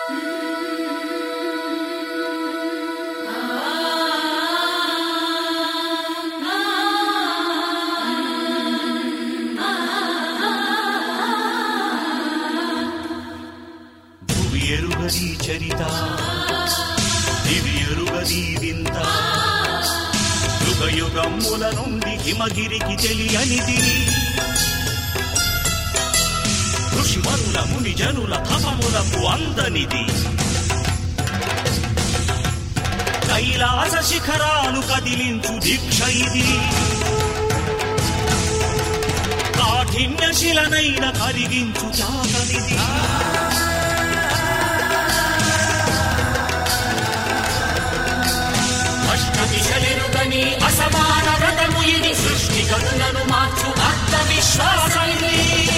భువి ఎరుగది చరిత దివి ఎరుగది వింత యుగ యుగముల నుండి హిమగిరికి తెలియనిది ఋషిమరుల ముని జనుల తపములకు అందనిది కైలాస శిఖరాలు కదిలించు దీక్ష ఇది కాఠిన్య శిలనైన కరిగించు త్యాగనిది అష్టదిశలెరుగని అసమాన వ్రతము ఇది సృష్టి గతులను మార్చు అర్థ విశ్వాసం ఇది